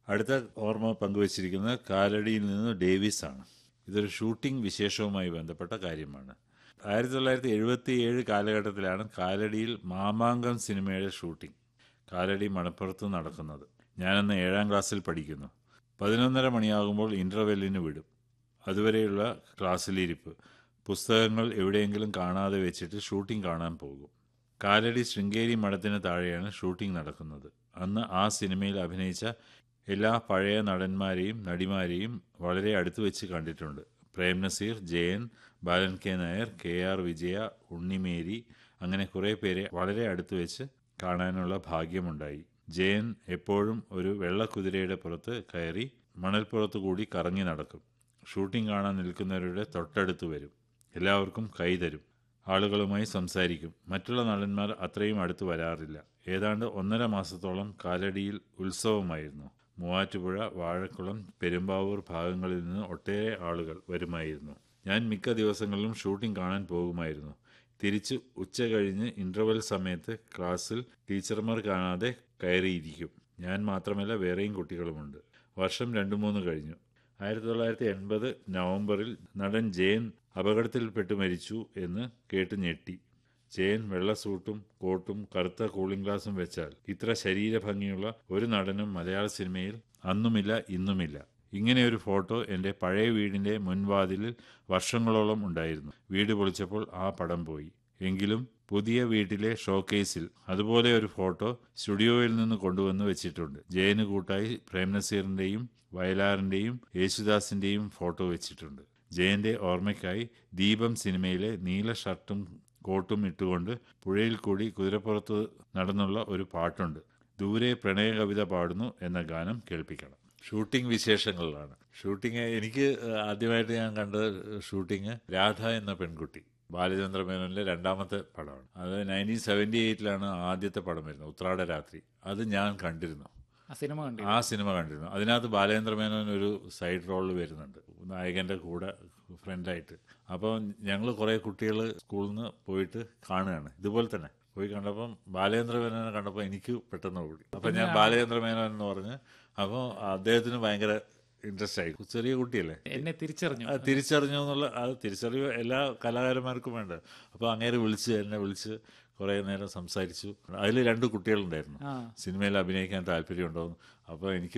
അടുത്ത ഓർമ്മ പങ്കുവച്ചിരിക്കുന്നത് കാലടിയിൽ നിന്ന് ഡേവിസ് ആണ് ഇതൊരു ഷൂട്ടിംഗ് വിശേഷവുമായി ബന്ധപ്പെട്ട കാര്യമാണ് ആയിരത്തി തൊള്ളായിരത്തി എഴുപത്തി ഏഴ് കാലഘട്ടത്തിലാണ് കാലടിയിൽ മാമാങ്കം സിനിമയുടെ ഷൂട്ടിംഗ് കാലടി മണപ്പുറത്ത് നടക്കുന്നത് ഞാനന്ന് ഏഴാം ക്ലാസ്സിൽ പഠിക്കുന്നു പതിനൊന്നര മണിയാകുമ്പോൾ ഇൻ്റർവെല്ലിന് വിടും അതുവരെയുള്ള ക്ലാസ്സിലിരിപ്പ് പുസ്തകങ്ങൾ എവിടെയെങ്കിലും കാണാതെ വെച്ചിട്ട് ഷൂട്ടിംഗ് കാണാൻ പോകും കാലടി ശൃംഗേരി മഠത്തിന് താഴെയാണ് ഷൂട്ടിംഗ് നടക്കുന്നത് അന്ന് ആ സിനിമയിൽ അഭിനയിച്ച എല്ലാ പഴയ നടന്മാരെയും നടിമാരെയും വളരെ അടുത്ത് വെച്ച് കണ്ടിട്ടുണ്ട് Prem Nazir Jayan Balan K Nair K R Vijaya Unnimary അങ്ങനെ കുറേ പേരെ വളരെ അടുത്ത് വെച്ച് കാണാനുള്ള ഭാഗ്യമുണ്ടായി ജയൻ എപ്പോഴും ഒരു വെള്ളക്കുതിരയുടെ പുറത്ത് കയറി മണൽപ്പുറത്ത് കൂടി കറങ്ങി നടക്കും ഷൂട്ടിംഗ് കാണാൻ നിൽക്കുന്നവരുടെ തൊട്ടടുത്ത് വരും എല്ലാവർക്കും കൈ തരും ആളുകളുമായി സംസാരിക്കും മറ്റുള്ള നടന്മാർ അത്രയും അടുത്ത് വരാറില്ല ഏതാണ്ട് ഒന്നര മാസത്തോളം കാലടിയിൽ ഉത്സവമായിരുന്നു മൂവാറ്റുപുഴ വാഴക്കുളം പെരുമ്പാവൂർ ഭാഗങ്ങളിൽ നിന്ന് ഒട്ടേറെ ആളുകൾ വരുമായിരുന്നു ഞാൻ മിക്ക ദിവസങ്ങളിലും ഷൂട്ടിംഗ് കാണാൻ പോകുമായിരുന്നു തിരിച്ച് ഉച്ച കഴിഞ്ഞ് ഇൻ്റർവെൽ സമയത്ത് ക്ലാസ്സിൽ ടീച്ചർമാർ കാണാതെ കയറിയിരിക്കും ഞാൻ മാത്രമല്ല വേറെയും കുട്ടികളുമുണ്ട് വർഷം രണ്ടു മൂന്ന് കഴിഞ്ഞു ആയിരത്തി തൊള്ളായിരത്തി എൺപത് നവംബറിൽ നടൻ ജയൻ അപകടത്തിൽപ്പെട്ട് മരിച്ചു എന്ന് കേട്ട് ഞെട്ടി ജയൻ വെള്ള സൂട്ടും കോട്ടും കറുത്ത കൂളിംഗ് ഗ്ലാസും വെച്ചാൽ ഇത്ര ശരീരഭംഗിയുള്ള ഒരു നടനും മലയാള സിനിമയിൽ അന്നുമില്ല ഇന്നുമില്ല ഇങ്ങനെ ഒരു ഫോട്ടോ എൻ്റെ പഴയ വീടിൻ്റെ മുൻവാതിലിൽ വർഷങ്ങളോളം ഉണ്ടായിരുന്നു വീട് പൊളിച്ചപ്പോൾ ആ പടം പോയി എങ്കിലും പുതിയ വീട്ടിലെ ഷോക്കേസിൽ അതുപോലെ ഒരു ഫോട്ടോ സ്റ്റുഡിയോയിൽ നിന്ന് കൊണ്ടുവന്ന് വെച്ചിട്ടുണ്ട് ജയന് കൂട്ടായി പ്രേംനസീറിൻ്റെയും വയലാറിൻ്റെയും യേശുദാസിൻ്റെയും ഫോട്ടോ വെച്ചിട്ടുണ്ട് ജയന്റെ ഓർമ്മയ്ക്കായി ദീപം സിനിമയിലെ നീല ഷർട്ടും കോട്ടും ഇട്ടുകൊണ്ട് പുഴയിൽ കൂടി കുതിരപ്പുറത്ത് നടന്നുള്ള ഒരു പാട്ടുണ്ട് ദൂരെ പ്രണയ കവിത പാടുന്നു എന്ന ഗാനം കേൾപ്പിക്കണം ഷൂട്ടിംഗ് വിശേഷങ്ങളിലാണ് ഷൂട്ടിംഗ് എനിക്ക് ആദ്യമായിട്ട് ഞാൻ കണ്ടത് ഷൂട്ടിംഗ് രാധ എന്ന പെൺകുട്ടി ബാലചന്ദ്ര മേനോനിലെ രണ്ടാമത്തെ പടമാണ് അത് നയൻറ്റീൻ സെവൻറ്റി എയ്റ്റിലാണ് ആദ്യത്തെ പടം വരുന്നത് ഉത്രാട രാത്രി അത് ഞാൻ കണ്ടിരുന്നു ആ സിനിമ കണ്ടു ആ സിനിമ കണ്ടിരുന്നു അതിനകത്ത് ബാലേന്ദ്ര മേനോൻ ഒരു സൈഡ് റോളിൽ വരുന്നുണ്ട് നായകന്റെ കൂടെ ഫ്രണ്ടായിട്ട് അപ്പോൾ ഞങ്ങൾ കുറേ കുട്ടികൾ സ്കൂളിൽ നിന്ന് പോയിട്ട് കാണുകയാണ് ഇതുപോലെ തന്നെ പോയി കണ്ടപ്പം ബാലേന്ദ്ര മേനോനെ കണ്ടപ്പോൾ എനിക്ക് പെട്ടെന്ന് കൂടി അപ്പം ഞാൻ ബാലേന്ദ്ര മേനോൻ എന്ന് പറഞ്ഞ് അപ്പോൾ അദ്ദേഹത്തിന് ഭയങ്കര ഇൻട്രസ്റ്റ് ആയി ചെറിയ കുട്ടിയല്ലേ എന്നെ തിരിച്ചറിഞ്ഞു അത് തിരിച്ചറിഞ്ഞു എന്നുള്ള അത് തിരിച്ചറിവ് എല്ലാ കലാകാരന്മാർക്കും വേണ്ട അപ്പോൾ അങ്ങേരെ വിളിച്ച് എന്നെ വിളിച്ച് കുറേ നേരം സംസാരിച്ചു അതിൽ രണ്ട് കുട്ടികളുണ്ടായിരുന്നു ആ സിനിമയിൽ അഭിനയിക്കാൻ താല്പര്യമുണ്ടോന്ന് അപ്പോൾ എനിക്ക്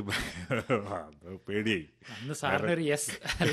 അത് പേടിയായി അന്ന് സാറിന് ഒരു യെസ്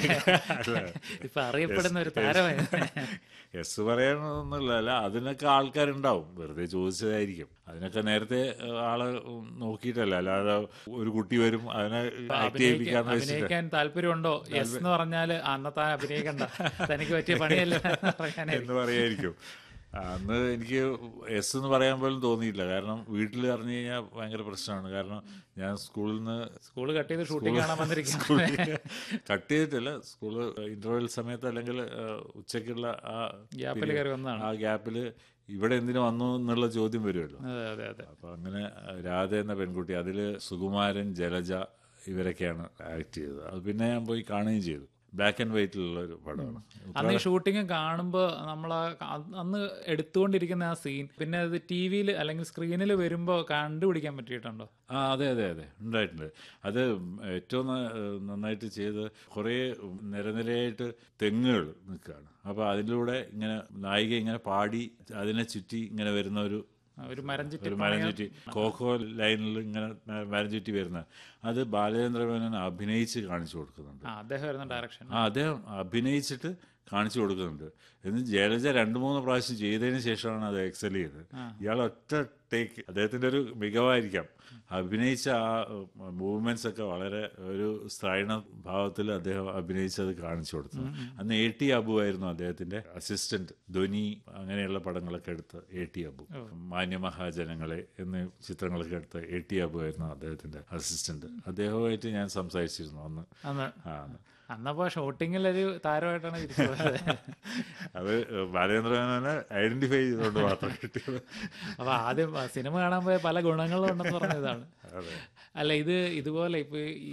ഇപ്പൊ അറിയപ്പെടുന്ന ഒരു താരമായിരുന്നു എസ് പറയാനൊന്നുമില്ല അല്ല അതിനൊക്കെ ആൾക്കാരുണ്ടാവും വെറുതെ ചോദിച്ചതായിരിക്കും അതിനൊക്കെ നേരത്തെ ഏഹ്, ആള് നോക്കിയിട്ടല്ല അല്ലാതെ ഒരു കുട്ടി വരും അതിനെ ആക്ട് ചെയ്യിപ്പിക്കാന്ന് വെച്ചിട്ട് അഭിനയിക്കാൻ താല്പര്യമുണ്ടോ യെസ് എന്ന് പറഞ്ഞാല് അന്നത്തെ അഭിനയിക്കണ്ട തനിക്ക് പറ്റിയ പണിയല്ല എന്ന് പറയാനായിരിക്കും എന്ന് പറയായിരിക്കും അന്ന് എനിക്ക് എസ് എന്ന് പറയാൻ പോലും തോന്നിയില്ല കാരണം വീട്ടിൽ അറിഞ്ഞു കഴിഞ്ഞാൽ ഭയങ്കര പ്രശ്നമാണ് കാരണം ഞാൻ സ്കൂളിൽ നിന്ന് സ്കൂള് കട്ട് ചെയ്ത് ഷൂട്ടിംഗ് കാണാൻ വന്നിരിക്കും കട്ട് ചെയ്തിട്ടില്ല സ്കൂള് ഇന്റർവെൽ സമയത്ത് അല്ലെങ്കിൽ ഏഹ്, ഉച്ചയ്ക്കുള്ള ആ ഗ്യാപ്പിൽ കയറി വന്നതാണ് ആ ഗ്യാപ്പിൽ ഇവിടെ എന്തിനു വന്നു എന്നുള്ള ചോദ്യം വരുമല്ലോ അതെ അതെ അതെ അപ്പൊ അങ്ങനെ അഹ് രാധ എന്ന പെൺകുട്ടി അതിൽ സുകുമാരൻ ജലജ ഇവരൊക്കെയാണ് ആക്ട് ചെയ്തത് അത് പിന്നെ ഞാൻ പോയി കാണുകയും ചെയ്തു ബ്ലാക്ക് ആൻഡ് വൈറ്റിലുള്ള ഒരു പടമാണ് അന്ന് ഈ ഷൂട്ടിംഗ് കാണുമ്പോൾ നമ്മൾ അന്ന് എടുത്തുകൊണ്ടിരിക്കുന്ന ആ സീൻ പിന്നെ അത് ടി വിയിൽ അല്ലെങ്കിൽ സ്ക്രീനിൽ വരുമ്പോൾ കണ്ടുപിടിക്കാൻ പറ്റിയിട്ടുണ്ടോ ആ അതെ അതെ അതെ ഉണ്ടായിട്ടുണ്ട് അത് ഏറ്റവും ന- നന്നായിട്ട് ചെയ്ത് കുറേ നിരനിരയായിട്ട് തെങ്ങുകൾ നിൽക്കുകയാണ് അപ്പോൾ അതിലൂടെ ഇങ്ങനെ നായിക ഇങ്ങനെ പാടി അതിനെ ചുറ്റി ഇങ്ങനെ വരുന്ന ഒരു ഒരു മരം ചുറ്റി ഒരു മരം ചുറ്റി കോക്കോ ലൈനിൽ ഇങ്ങനെ മരം ചുറ്റി വരുന്ന അത് ബാലചന്ദ്ര മേനോൻ അഭിനയിച്ച് കാണിച്ചു കൊടുക്കുന്നുണ്ട് ആ അദ്ദേഹം വരുന്ന ഡയറക്ഷൻ ആ അദ്ദേഹം അഭിനയിച്ചിട്ട് കാണിച്ചു കൊടുക്കുന്നുണ്ട് എന്ന് ജലജ രണ്ട് മൂന്ന് പ്രാവശ്യം ചെയ്തതിന് ശേഷമാണ് അത് എക്സൽ ചെയ്തത് ഇയാൾ ഒറ്റ ടേക്ക് അദ്ദേഹത്തിന്റെ ഒരു മികവായിരിക്കാം അഭിനയിച്ച ആ മൂവ്മെന്റ്സ് ഒക്കെ വളരെ ഒരു സ്ത്രൈണ ഭാവത്തിൽ അദ്ദേഹം അഭിനയിച്ചത് കാണിച്ചു കൊടുത്തു അന്ന് എ ടി അബു ആയിരുന്നു അദ്ദേഹത്തിന്റെ അസിസ്റ്റന്റ് ധ്വനി അങ്ങനെയുള്ള പടങ്ങളൊക്കെ എടുത്ത് എ ടി അബു മാന്യമഹാജനങ്ങളെ എന്നീ ചിത്രങ്ങളൊക്കെ എടുത്ത് എ ടി അബു ആയിരുന്നു അദ്ദേഹത്തിന്റെ അസിസ്റ്റന്റ് അദ്ദേഹവുമായിട്ട് ഞാൻ സംസാരിച്ചിരുന്നു അന്ന് അന്ന് ആ അന്നപ്പോ ഷൂട്ടിങ്ങിൽ ഒരു താരമായിട്ടാണ് തിരിച്ചു പോയത് അത് ബാലചന്ദ്രനെ ഐഡന്റിഫൈ ചെയ്തുകൊണ്ട് മാത്രം കിട്ടിയത് അപ്പൊ ആദ്യം സിനിമ കാണാൻ പോയ പല ഗുണങ്ങളും ഉണ്ടെന്ന് പറഞ്ഞതാണ് അതെ അല്ല ഇത് ഇതുപോലെ ഇപ്പൊ ഈ